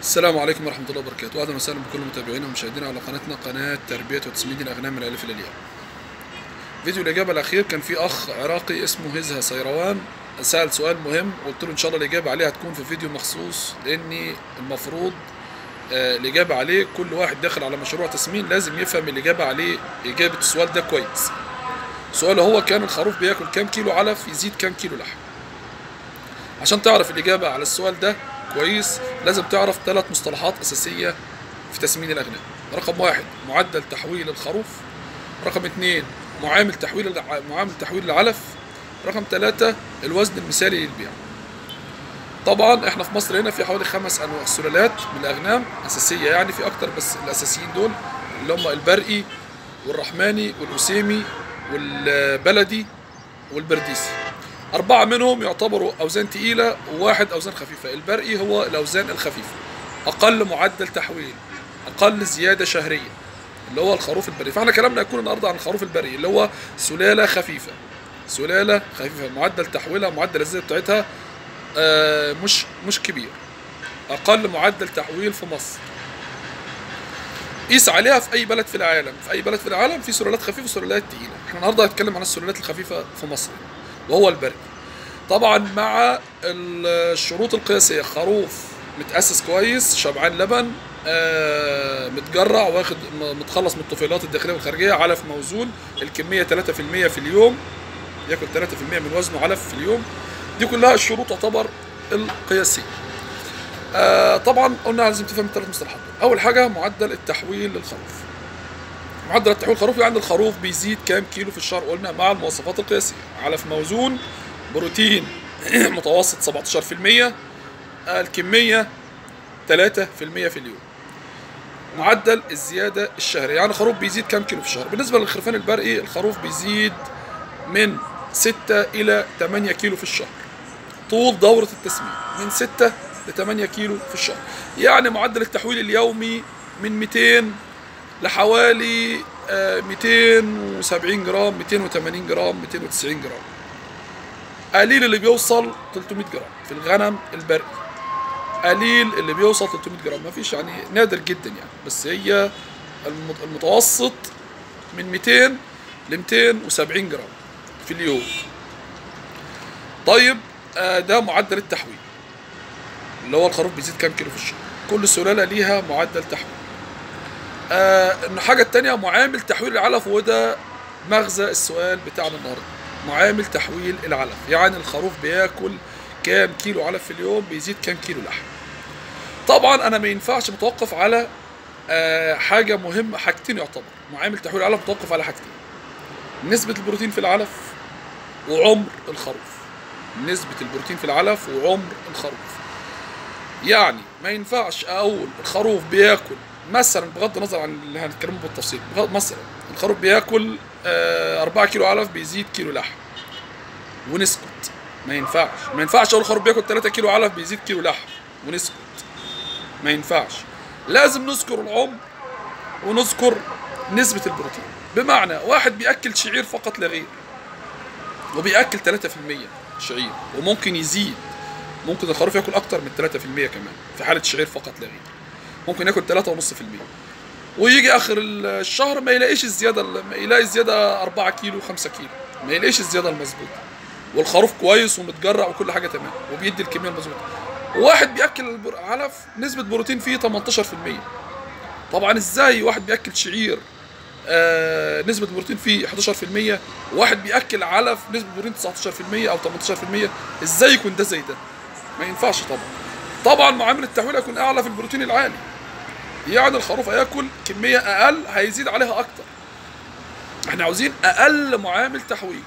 السلام عليكم ورحمة الله وبركاته، أهلا وسهلا بكل متابعينا ومشاهدينا على قناتنا قناة تربية وتسميد الأغنام من الألف إلى الياء. فيديو الإجابة الأخير كان في أخ عراقي اسمه هزها سيروان سأل سؤال مهم قلت له إن شاء الله الإجابة عليه هتكون في فيديو مخصوص لأني المفروض آه، الإجابة عليه كل واحد داخل على مشروع تسمين لازم يفهم الإجابة عليه إجابة السؤال ده كويس. سؤاله هو كان الخروف بياكل كام كيلو علف يزيد كام كيلو لحم. عشان تعرف الإجابة على السؤال ده كويس لازم تعرف ثلاث مصطلحات أساسية في تسمين الأغنام رقم واحد معدل تحويل الخروف رقم اثنين معامل تحويل الع- معامل تحويل العلف رقم ثلاثة الوزن المثالي للبيع طبعا احنا في مصر هنا في حوالي خمس انواع سلالات من الاغنام اساسيه يعني في اكتر بس الاساسيين دول اللي هم البرقي والرحماني والاسيمي والبلدي والبرديسي أربعة منهم يعتبروا أوزان تقيلة وواحد أوزان خفيفة البرقي هو الأوزان الخفيفة أقل معدل تحويل أقل زيادة شهرية اللي هو الخروف البري فاحنا كلامنا يكون النهارده عن الخروف البري اللي هو سلالة خفيفة سلالة خفيفة معدل تحويلها معدل الزيادة بتاعتها آه، مش مش كبير أقل معدل تحويل في مصر قيس عليها في أي بلد في العالم في أي بلد في العالم في سلالات خفيفة وسلالات تقيلة احنا النهارده هنتكلم عن السلالات الخفيفة في مصر وهو البري طبعا مع الشروط القياسية خروف متأسس كويس شبعان لبن آه، متجرع واخد م- متخلص من الطفيلات الداخلية والخارجية علف موزون الكمية 3% في اليوم ياكل 3% من وزنه علف في اليوم دي كلها الشروط تعتبر القياسية آه، طبعا قلنا لازم تفهم الثلاث مصطلحات دول. اول حاجة معدل التحويل للخروف معدل التحويل الخروف يعني الخروف بيزيد كام كيلو في الشهر قلنا مع المواصفات القياسية علف موزون بروتين متوسط 17% آه، الكمية 3% في اليوم معدل الزيادة الشهرية يعني الخروف بيزيد كام كيلو في الشهر بالنسبة للخرفان البرقي الخروف بيزيد من 6 إلى 8 كيلو في الشهر طول دورة التسمين من 6 ل 8 كيلو في الشهر يعني معدل التحويل اليومي من 200 لحوالي آه، 270 جرام 280 جرام 290 جرام قليل اللي بيوصل 300 جرام في الغنم البرقي قليل اللي بيوصل 300 جرام ما فيش يعني نادر جدا يعني بس هي المت- المتوسط من 200 ل 270 جرام في اليوم طيب آه، ده معدل التحويل اللي هو الخروف بيزيد كام كيلو في الشهر كل سلالة ليها معدل تحويل آه الحاجة التانية معامل تحويل العلف وده مغزى السؤال بتاعنا النهارده معامل تحويل العلف يعني الخروف بياكل كام كيلو علف في اليوم بيزيد كام كيلو لحم طبعا انا ما ينفعش متوقف على آه حاجة مهمة حاجتين يعتبر معامل تحويل العلف متوقف على حاجتين نسبة البروتين في العلف وعمر الخروف نسبة البروتين في العلف وعمر الخروف يعني ما ينفعش اقول الخروف بياكل مثلا بغض النظر عن اللي هنتكلمه بالتفصيل بغض- مثلا الخروف بياكل 4 كيلو علف بيزيد كيلو لحم ونسكت ما ينفعش ما ينفعش اقول الخروف بياكل 3 كيلو علف بيزيد كيلو لحم ونسكت ما ينفعش لازم نذكر العمر ونذكر نسبة البروتين بمعنى واحد بياكل شعير فقط لا غير وبياكل 3% شعير وممكن يزيد ممكن الخروف ياكل اكتر من 3% كمان في حاله شعير فقط لا غير ممكن ياكل 3.5% ويجي اخر الشهر ما يلاقيش الزياده ما يلاقي الزياده 4 كيلو 5 كيلو ما يلاقيش الزياده المظبوطه والخروف كويس ومتجرع وكل حاجه تمام وبيدي الكميه المظبوطه واحد بياكل البر- علف نسبه بروتين فيه 18% طبعا ازاي واحد بياكل شعير آه نسبة البروتين فيه 11% وواحد بياكل علف نسبة البروتين 19% او 18% ازاي يكون ده زي ده؟ ما ينفعش طبعا طبعا معامل التحويل هيكون اعلى في البروتين العالي يعني الخروف هياكل كميه اقل هيزيد عليها اكتر احنا عاوزين اقل معامل تحويل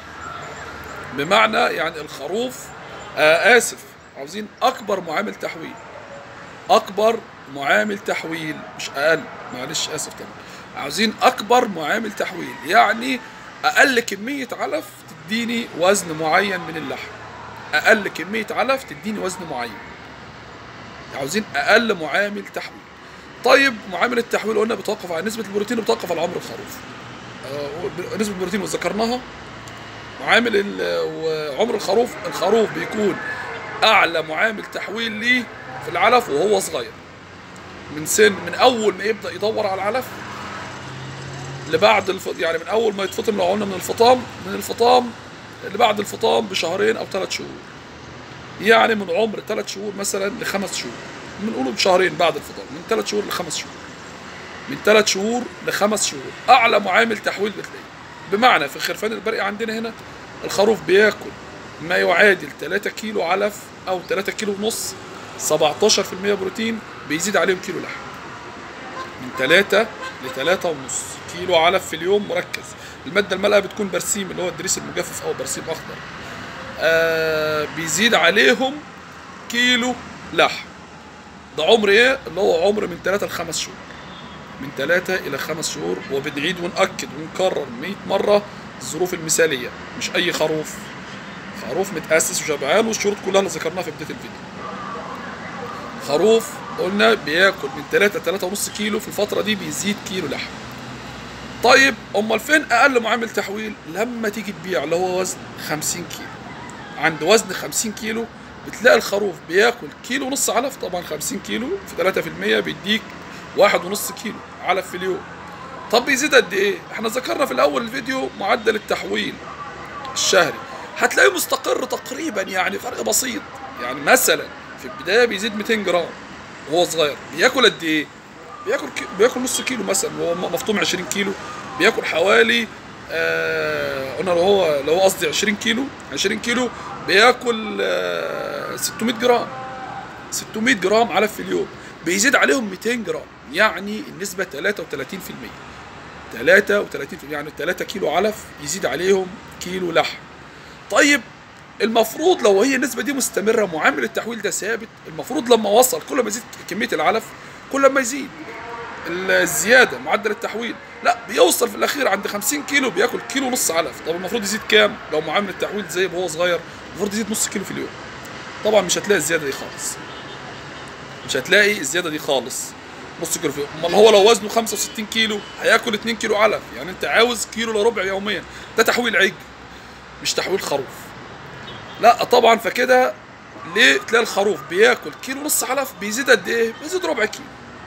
بمعنى يعني الخروف آه اسف عاوزين اكبر معامل تحويل اكبر معامل تحويل مش اقل معلش اسف طبعا عاوزين اكبر معامل تحويل يعني اقل كميه علف تديني وزن معين من اللحم اقل كميه علف تديني وزن معين عاوزين اقل معامل تحويل طيب معامل التحويل قلنا بتوقف على نسبه البروتين وبتوقف على عمر الخروف آه، نسبه البروتين وذكرناها معامل ال- وعمر الخروف الخروف بيكون اعلى معامل تحويل ليه في العلف وهو صغير من سن من اول ما يبدا يدور على العلف لبعد الف... يعني من اول ما يتفطم لو قلنا من الفطام من الفطام لبعد الفطام بشهرين او ثلاث شهور يعني من عمر ثلاث شهور مثلا لخمس شهور بنقوله بشهرين بعد الفطام من ثلاث شهور لخمس شهور من ثلاث شهور لخمس شهور اعلى معامل تحويل بتلاقيه بمعنى في الخرفان البرقي عندنا هنا الخروف بياكل ما يعادل 3 كيلو علف او 3 كيلو ونص 17% بروتين بيزيد عليهم كيلو لحم من 3 ل 3 ونص كيلو علف في اليوم مركز الماده المالئه بتكون برسيم اللي هو الدريس المجفف او برسيم اخضر آه بيزيد عليهم كيلو لحم ده عمر ايه اللي هو عمر من 3 ل 5 شهور من 3 الى 5 شهور وبنعيد ونأكد ونكرر 100 مره الظروف المثاليه مش اي خروف خروف متأسس وشبعان والشروط كلها اللي ذكرناها في بدايه الفيديو خروف قلنا بياكل من 3 ل 3 ونص كيلو في الفتره دي بيزيد كيلو لحم طيب امال فين اقل معامل تحويل لما تيجي تبيع اللي هو وزن 50 كيلو عند وزن 50 كيلو بتلاقي الخروف بياكل كيلو ونص علف طبعا 50 كيلو في 3% بيديك واحد ونص كيلو علف في اليوم طب بيزيد قد ايه احنا ذكرنا في الاول الفيديو معدل التحويل الشهري هتلاقيه مستقر تقريبا يعني فرق بسيط يعني مثلا في البدايه بيزيد 200 جرام وهو صغير بياكل قد ايه بياكل كي... بياكل نص كيلو مثلا وهو مفطوم 20 كيلو بياكل حوالي آه قلنا لو هو لو هو قصدي 20 كيلو 20 كيلو بياكل آه 600 جرام 600 جرام علف في اليوم بيزيد عليهم 200 جرام يعني النسبة 33% 33% يعني 3 كيلو علف يزيد عليهم كيلو لحم طيب المفروض لو هي النسبة دي مستمرة معامل التحويل ده ثابت المفروض لما وصل كل ما يزيد كمية العلف كل ما يزيد الزيادة معدل التحويل لا بيوصل في الأخير عند 50 كيلو بياكل كيلو ونص علف طب المفروض يزيد كام لو معامل التحويل زي وهو صغير المفروض يزيد نص كيلو في اليوم طبعا مش هتلاقي الزيادة دي خالص مش هتلاقي الزيادة دي خالص نص كيلو في امال هو لو وزنه 65 كيلو هياكل 2 كيلو علف يعني انت عاوز كيلو الا ربع يوميا ده تحويل عجل مش تحويل خروف لا طبعا فكده ليه تلاقي الخروف بياكل كيلو ونص علف بيزيد قد ايه بيزيد ربع كيلو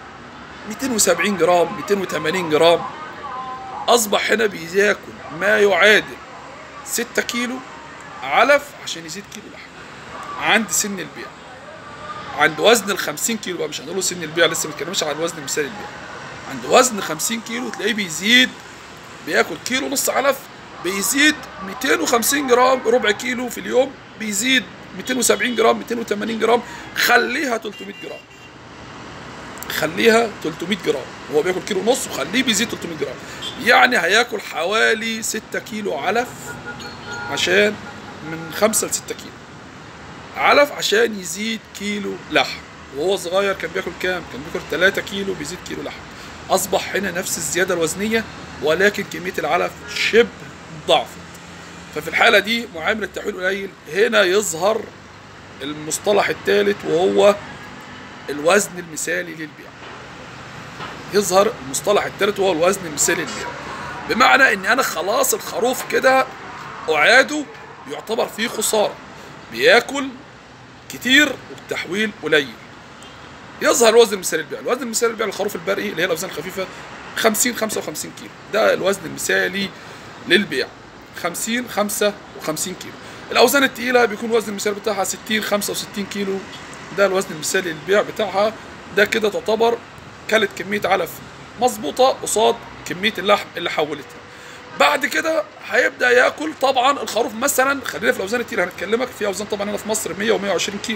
270 جرام 280 جرام اصبح هنا بياكل ما يعادل 6 كيلو علف عشان يزيد كيلو لحم عند سن البيع عند وزن ال 50 كيلو بقى مش هنقول سن البيع لسه ما بنتكلمش عن وزن مثال البيع عند وزن 50 كيلو تلاقيه بيزيد بياكل كيلو ونص علف بيزيد 250 جرام ربع كيلو في اليوم بيزيد 270 جرام 280 جرام خليها 300 جرام خليها 300 جرام هو بياكل كيلو ونص وخليه بيزيد 300 جرام يعني هياكل حوالي 6 كيلو علف عشان من 5 ل 6 كيلو علف عشان يزيد كيلو لحم وهو صغير كان بياكل كام كان بياكل 3 كيلو بيزيد كيلو لحم اصبح هنا نفس الزياده الوزنيه ولكن كميه العلف شبه ضعفت ففي الحاله دي معامل التحويل قليل هنا يظهر المصطلح الثالث وهو الوزن المثالي للبيع يظهر المصطلح الثالث وهو الوزن المثالي للبيع بمعنى ان انا خلاص الخروف كده اعاده يعتبر فيه خساره بياكل كتير والتحويل قليل يظهر الوزن المثالي للبيع الوزن المثالي للبيع للخروف البرقي اللي هي الاوزان الخفيفه 50 55 كيلو ده الوزن المثالي للبيع 50 55 كيلو الاوزان الثقيله بيكون الوزن المثالي بتاعها 60 65 كيلو ده الوزن المثالي للبيع بتاعها ده كده تعتبر كلت كميه علف مظبوطه قصاد كميه اللحم اللي حولتها بعد كده هيبدا ياكل طبعا الخروف مثلا خلينا في الاوزان التقيله هنتكلمك في اوزان طبعا هنا في مصر 100 و120 كيلو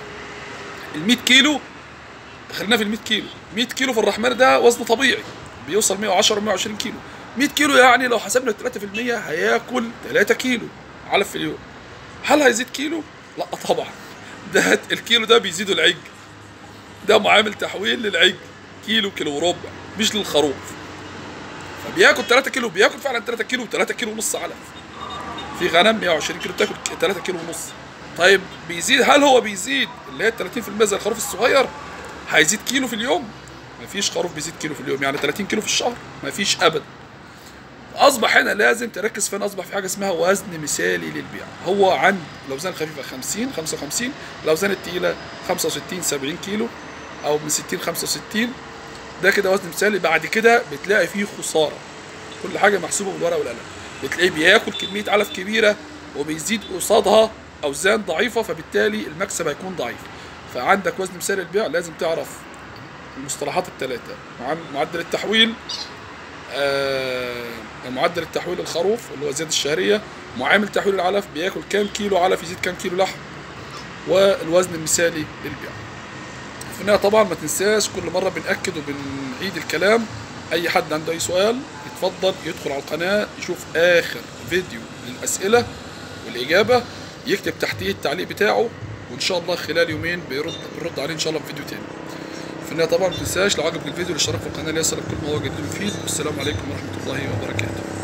ال 100 كيلو خلينا في ال 100 كيلو 100 كيلو في الرحمن ده وزن طبيعي بيوصل 110 120 كيلو 100 كيلو يعني لو حسبنا 3% هياكل 3 كيلو علف في اليوم هل هيزيد كيلو؟ لا طبعا ده الكيلو ده بيزيده العج ده معامل تحويل للعج كيلو كيلو وربع مش للخروف فبياكل 3 كيلو بياكل فعلا 3 كيلو 3 كيلو ونص علف في غنم 120 كيلو بتاكل 3 كيلو ونص طيب بيزيد هل هو بيزيد اللي هي 30% زي الخروف الصغير هيزيد كيلو في اليوم مفيش خروف بيزيد كيلو في اليوم يعني 30 كيلو في الشهر مفيش ابدا اصبح هنا لازم تركز فين اصبح في حاجه اسمها وزن مثالي للبيع هو عند الاوزان الخفيفه 50 55 الاوزان الثقيله 65 70 كيلو او من 60 65 ده كده وزن مثالي بعد كده بتلاقي فيه خساره كل حاجه محسوبه بالورقه والقلم بتلاقيه بياكل كميه علف كبيره وبيزيد قصادها اوزان ضعيفه فبالتالي المكسب هيكون ضعيف فعندك وزن مثالي البيع لازم تعرف المصطلحات الثلاثه معدل التحويل آه معدل التحويل الخروف اللي هو الزيادة الشهرية معامل تحويل العلف بياكل كام كيلو علف يزيد كام كيلو لحم والوزن المثالي للبيع في النهاية طبعا ما تنساش كل مرة بنأكد وبنعيد الكلام أي حد عنده أي سؤال يتفضل يدخل على القناة يشوف آخر فيديو للأسئلة والإجابة يكتب تحتيه التعليق بتاعه وإن شاء الله خلال يومين بيرد بنرد عليه إن شاء الله في فيديو تاني في النهايه طبعا ما تنساش لو عجبك الفيديو الاشتراك في القناه ليصلك كل ما هو جديد مفيد والسلام عليكم ورحمه الله وبركاته